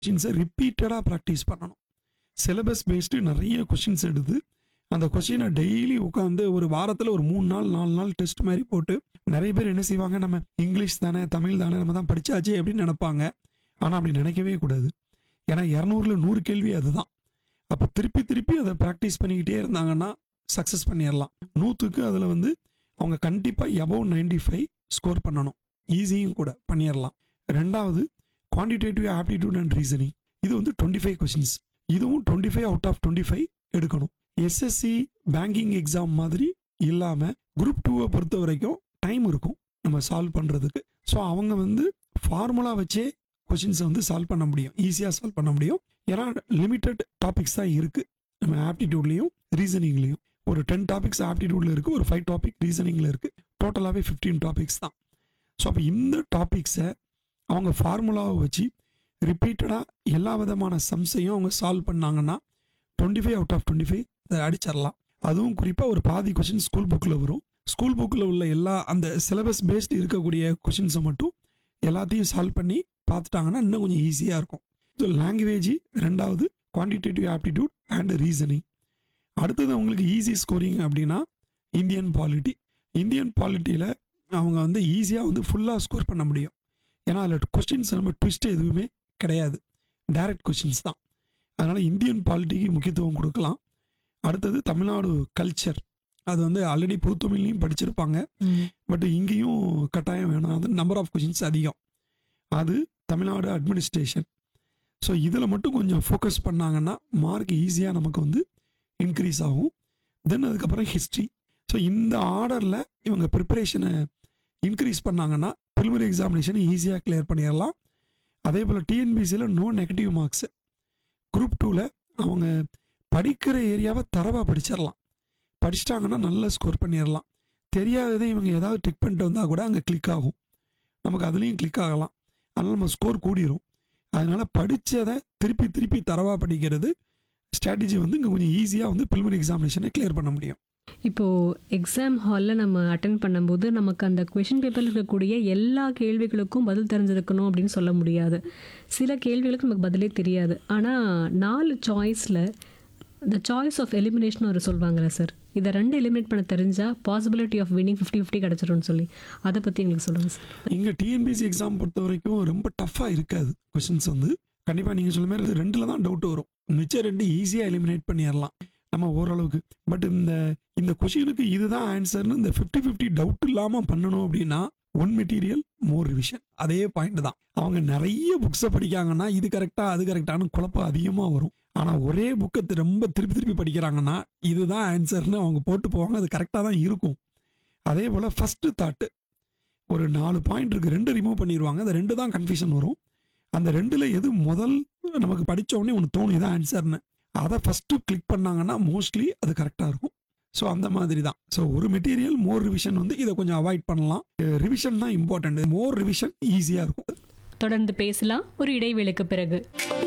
கொஷின்ஸை ரிப்பீட்டடாக ப்ராக்டிஸ் பண்ணணும் syllabus based நிறைய கொஷின்ஸ் எடுத்து அந்த கொஷினை டெய்லி உட்காந்து ஒரு வாரத்தில் ஒரு மூணு நாள் நாலு நாள் டெஸ்ட் மாதிரி போட்டு நிறைய பேர் என்ன செய்வாங்க நம்ம இங்கிலீஷ் தானே தமிழ் தானே நம்ம தான் படிச்சாச்சு அப்படின்னு நினைப்பாங்க ஆனால் அப்படி நினைக்கவே கூடாது ஏன்னா இரநூறுல நூறு கேள்வி அதுதான் அப்போ திருப்பி திருப்பி அதை ப்ராக்டிஸ் பண்ணிக்கிட்டே இருந்தாங்கன்னா சக்ஸஸ் பண்ணிடலாம் நூற்றுக்கு அதில் வந்து அவங்க கண்டிப்பாக எபோவ் நைன்டி ஃபைவ் ஸ்கோர் பண்ணணும் ஈஸியும் கூட பண்ணிடலாம் ரெண்டாவது குவான்டிடேட்டிவ் ஆப்டிடியூட் அண்ட் ரீசனிங் இது வந்து டுவெண்ட்டி ஃபைவ் கொஷின்ஸ் இதுவும் twenty five out of twenty five எடுக்கணும் எஸ்எஸ்சி பேங்கிங் எக்ஸாம் மாதிரி இல்லாமல் குரூப் டூவை பொறுத்த வரைக்கும் டைம் இருக்கும் நம்ம சால்வ் பண்ணுறதுக்கு ஸோ அவங்க வந்து ஃபார்முலா வச்சே கொஷின்ஸை வந்து சால்வ் பண்ண முடியும் ஈஸியாக சால்வ் பண்ண முடியும் ஏன்னா லிமிட்டட் டாபிக்ஸ் தான் இருக்குது நம்ம ஆப்டிடியூட்லேயும் ரீசனிங்லேயும் ஒரு டென் டாபிக்ஸ் ஆப்டிடியூடில் இருக்குது ஒரு ஃபைவ் டாபிக் ரீசனிங்கில் இருக்குது டோட்டலாகவே ஃபிஃப்டீன் டாபிக்ஸ் தான் ஸோ அப்போ இந்த டாபிக்ஸை அவங்க ஃபார்முலாவை வச்சு ரிப்பீட்டடாக எல்லா விதமான சம்ஸையும் அவங்க சால்வ் பண்ணாங்கன்னா twenty five out of twenty five அடிச்சிடலாம் அதுவும் குறிப்பாக ஒரு பாதி கொஷின் ஸ்கூல் புக்கில் வரும் ஸ்கூல் புக்கில் உள்ள எல்லா அந்த சிலபஸ் பேஸ்டு இருக்கக்கூடிய கொஷின்ஸை மட்டும் எல்லாத்தையும் சால்வ் பண்ணி பார்த்துட்டாங்கன்னா இன்னும் கொஞ்சம் ஈஸியாக இருக்கும் ஸோ லாங்குவேஜ் ரெண்டாவது குவான்டிடேட்டிவ் ஆப்டிடியூட் அண்ட் ரீசனிங் அடுத்தது அவங்களுக்கு ஈஸி ஸ்கோரிங் அப்படின்னா இந்தியன் பாலிட்டி இந்தியன் பாலிட்டியில் அவங்க வந்து ஈஸியாக வந்து ஃபுல்லாக ஸ்கோர் பண்ண முடியும் ஏன்னா அதில் கொஸ்டின்ஸ் நம்ம ட்விஸ்ட் எதுவுமே கிடையாது டைரக்ட் கொஸ்டின்ஸ் தான் அதனால் இந்தியன் பாலிட்டிக்கு முக்கியத்துவம் கொடுக்கலாம் அடுத்தது தமிழ்நாடு கல்ச்சர் அது வந்து ஆல்ரெடி புதுத்தமிழ்லையும் படிச்சிருப்பாங்க பட் இங்கேயும் கட்டாயம் வேணும் அது நம்பர் ஆஃப் கொஷின்ஸ் அதிகம் அது தமிழ்நாடு அட்மினிஸ்ட்ரேஷன் ஸோ இதில் மட்டும் கொஞ்சம் ஃபோக்கஸ் பண்ணாங்கன்னா மார்க் ஈஸியாக நமக்கு வந்து இன்க்ரீஸ் ஆகும் தென் அதுக்கப்புறம் ஹிஸ்ட்ரி ஸோ இந்த ஆர்டரில் இவங்க ப்ரிப்பரேஷனை இன்க்ரீஸ் பண்ணாங்கன்னா ப்ரிலிமினரி எக்ஸாமினேஷன் ஈஸியாக கிளியர் பண்ணிடலாம் அதே போல் டிஎன்பிசியில் நோ நெகட்டிவ் மார்க்ஸு குரூப் டூவில் அவங்க படிக்கிற ஏரியாவை தரவாக படிச்சிடலாம் படிச்சிட்டாங்கன்னா நல்லா ஸ்கோர் பண்ணிடலாம் தெரியாததை இவங்க ஏதாவது டிக் பண்ணிட்டு வந்தால் கூட அங்கே கிளிக் ஆகும் நமக்கு அதுலேயும் கிளிக் ஆகலாம் அதனால் நம்ம ஸ்கோர் கூடிரும் அதனால் படித்ததை திருப்பி திருப்பி தரவாக படிக்கிறது ஸ்ட்ராட்டஜி வந்து இங்கே கொஞ்சம் ஈஸியாக வந்து ப்ரிலிமினரி எக்ஸாமினேஷனை கிளியர் பண்ண முடியும் இப்போது எக்ஸாம் ஹாலில் நம்ம அட்டன் பண்ணும்போது நமக்கு அந்த கொஷின் பேப்பரில் இருக்கக்கூடிய எல்லா கேள்விகளுக்கும் பதில் தெரிஞ்சிருக்கணும் அப்படின்னு சொல்ல முடியாது சில கேள்விகளுக்கு நமக்கு பதிலே தெரியாது ஆனால் நாலு சாய்ஸில் the சாய்ஸ் ஆஃப் எலிமினேஷன் ஒரு சொல்லுவாங்கல்ல சார் இதை ரெண்டு எலிமினேட் பண்ண தெரிஞ்சால் possibility of winning fifty fifty கிடச்சிரும்னு சொல்லி அதை பற்றி எங்களுக்கு சொல்லுங்கள் சார் இங்கே டிஎன்பிசி எக்ஸாம் பொறுத்த வரைக்கும் ரொம்ப டஃப்பாக இருக்காது கொஷின்ஸ் வந்து கண்டிப்பாக நீங்கள் சொல்ல மாதிரி ரெண்டில் தான் டவுட் வரும் மிச்சம் ரெண்டு ஈஸியாக எலிமினேட் பண்ணிடலாம் நம்ம ஓரளவுக்கு பட் இந்த இந்த கொஷினுக்கு இதுதான் ஆன்சர்னு இந்த ஃபிஃப்டி ஃபிஃப்டி டவுட் இல்லாமல் பண்ணணும் அப்படின்னா ஒன் மெட்டீரியல் மோர் ரிவிஷன் அதே பாயிண்ட் தான் அவங்க நிறைய புக்ஸை படிக்காங்கன்னா இது கரெக்டாக அது கரெக்டானு குழப்பம் அதிகமாக வரும் ஆனால் ஒரே புக்கை ரொம்ப திருப்பி திருப்பி படிக்கிறாங்கன்னா இதுதான் ஆன்சர்னு அவங்க போட்டு போவாங்க அது கரெக்டாக தான் இருக்கும் அதே போல் ஃபஸ்ட்டு தாட்டு ஒரு நாலு பாயிண்ட் இருக்குது ரெண்டு ரிமூவ் பண்ணிடுவாங்க அந்த ரெண்டு தான் கன்ஃபியூஷன் வரும் அந்த ரெண்டில் எது முதல் நமக்கு படிச்ச உடனே ஒன்று தோணும் இதான் ஆன்சர்னு அதை ஃபஸ்ட்டு கிளிக் பண்ணாங்கன்னா மோஸ்ட்லி அது கரெக்டாக இருக்கும் ஸோ அந்த மாதிரி தான் ஸோ ஒரு மெட்டீரியல் மோர் ரிவிஷன் வந்து இதை கொஞ்சம் அவாய்ட் பண்ணலாம் ரிவிஷன் தான் இம்பார்ட்டன்ட் மோர் ரிவிஷன் ஈஸியாக இருக்கும் தொடர்ந்து பேசலாம் ஒரு இடைவேளைக்கு பிறகு